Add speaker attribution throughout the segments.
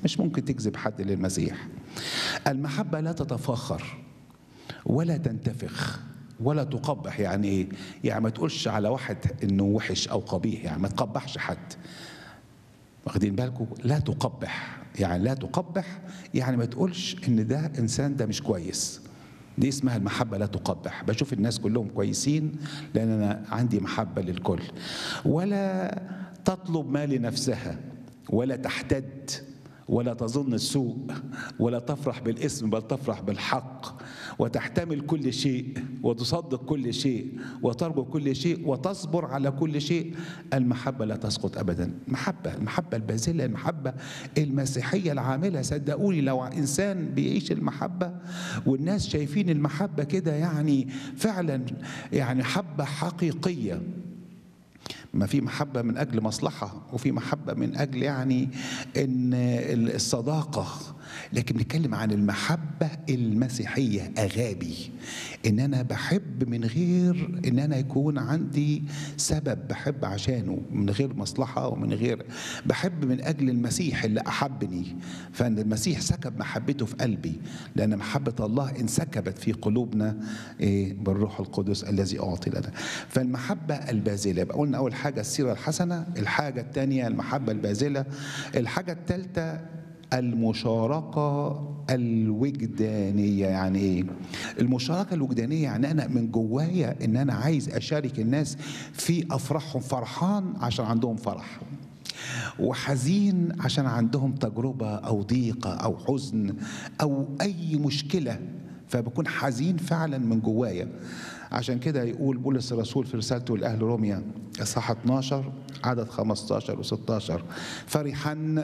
Speaker 1: مش ممكن تجذب حد للمسيح المحبة لا تتفاخر ولا تنتفخ ولا تقبح يعني ايه يعني ما تقولش على واحد انه وحش او قبيح يعني ما تقبحش حد واخدين بالكم لا تقبح يعني لا تقبح يعني ما تقولش ان ده انسان ده مش كويس دي اسمها المحبة لا تقبح بشوف الناس كلهم كويسين لأن أنا عندي محبة للكل ولا تطلب ما لنفسها ولا تحتد ولا تظن السوء ولا تفرح بالاسم بل تفرح بالحق وتحتمل كل شيء وتصدق كل شيء وترجو كل شيء وتصبر على كل شيء المحبة لا تسقط أبدا محبة المحبة البازلة المحبة المسيحية العاملة صدقوني لو إنسان بيعيش المحبة والناس شايفين المحبة كده يعني فعلا يعني حبة حقيقية ما في محبة من أجل مصلحة وفي محبة من أجل يعني إن الصداقة لكن بنتكلم عن المحبة المسيحية أغابي إن أنا بحب من غير إن أنا يكون عندي سبب بحب عشانه من غير مصلحة ومن غير بحب من أجل المسيح اللي أحبني فأن المسيح سكب محبته في قلبي لأن محبة الله انسكبت في قلوبنا بالروح القدس الذي أعطي لنا فالمحبة البازلة يبقى قلنا أول حاجة السيرة الحسنة الحاجة الثانية المحبة البازلة الحاجة الثالثة المشاركة الوجدانية يعني ايه؟ المشاركة الوجدانية يعني أنا من جوايا إن أنا عايز أشارك الناس في أفراحهم فرحان عشان عندهم فرح وحزين عشان عندهم تجربة أو ضيقة أو حزن أو أي مشكلة فبكون حزين فعلا من جوايا عشان كده يقول بولس الرسول في رسالته لأهل روميا إصحاح 12 عدد 15 و16 فرحا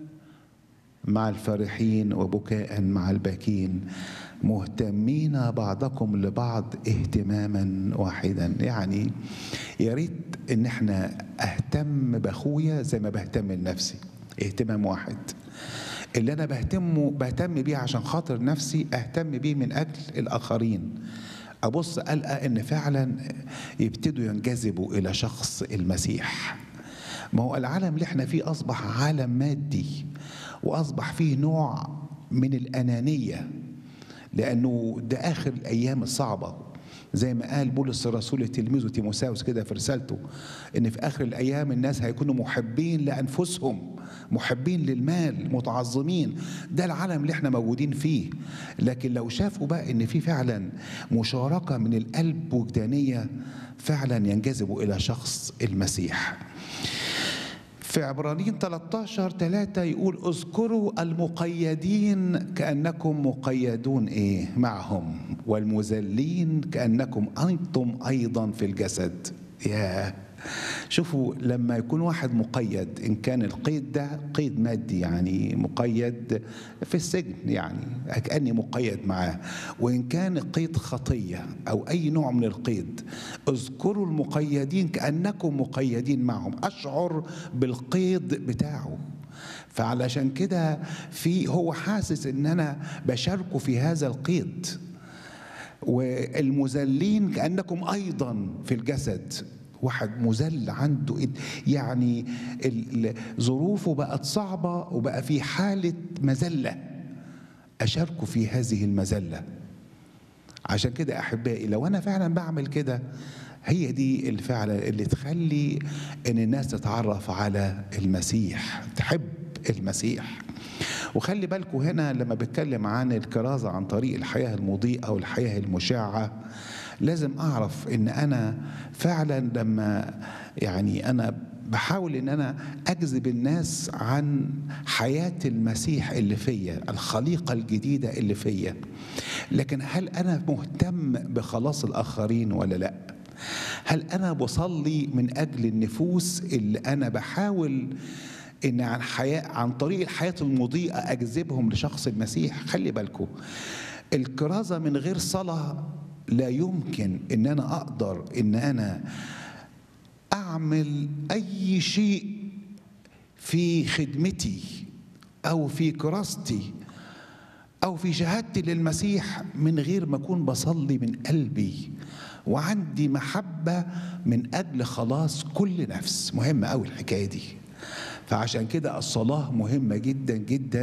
Speaker 1: مع الفرحين وبكاء مع الباكين مهتمين بعضكم لبعض اهتماما واحدا يعني يا ريت ان احنا اهتم باخويا زي ما بهتم لنفسي اهتمام واحد اللي انا بهتمه بهتم بيه عشان خاطر نفسي اهتم بيه من اجل الاخرين ابص القى ان فعلا يبتدوا ينجذبوا الى شخص المسيح ما هو العالم اللي احنا فيه اصبح عالم مادي واصبح فيه نوع من الانانيه لانه ده اخر الايام الصعبه زي ما قال بولس الرسول لتلميذه تيموساوس كده في رسالته ان في اخر الايام الناس هيكونوا محبين لانفسهم محبين للمال متعظمين ده العالم اللي احنا موجودين فيه لكن لو شافوا بقى ان في فعلا مشاركه من القلب وجدانيه فعلا ينجذبوا الى شخص المسيح في عبرانيين 13 3 يقول اذكروا المقيدين كأنكم مقيدون ايه معهم والمذلين كأنكم أنتم أيضا في الجسد يا شوفوا لما يكون واحد مقيد ان كان القيد ده قيد مادي يعني مقيد في السجن يعني كاني مقيد معاه وان كان قيد خطيه او اي نوع من القيد اذكروا المقيدين كانكم مقيدين معهم اشعر بالقيد بتاعه فعلشان كده في هو حاسس ان انا بشاركه في هذا القيد والمذلين كانكم ايضا في الجسد واحد مذل عنده يعني ظروفه بقت صعبة وبقى في حالة مذلة أشاركه في هذه المذلة عشان كده أحبائي لو أنا فعلا بعمل كده هي دي الفعلة اللي تخلي إن الناس تتعرف على المسيح تحب المسيح وخلي بالكم هنا لما بتكلم عن الكرازة عن طريق الحياة المضيئة والحياة المشعة لازم اعرف ان انا فعلا لما يعني انا بحاول ان انا اجذب الناس عن حياه المسيح اللي فيا الخليقه الجديده اللي فيا لكن هل انا مهتم بخلاص الاخرين ولا لا هل انا بصلي من اجل النفوس اللي انا بحاول ان عن حياه عن طريق الحياه المضيئه اجذبهم لشخص المسيح خلي بالكم الكرازه من غير صلاه لا يمكن ان انا اقدر ان انا اعمل اي شيء في خدمتي او في كراستي او في شهادتي للمسيح من غير ما اكون بصلي من قلبي وعندي محبه من اجل خلاص كل نفس مهمه قوي الحكايه دي فعشان كده الصلاه مهمه جدا جدا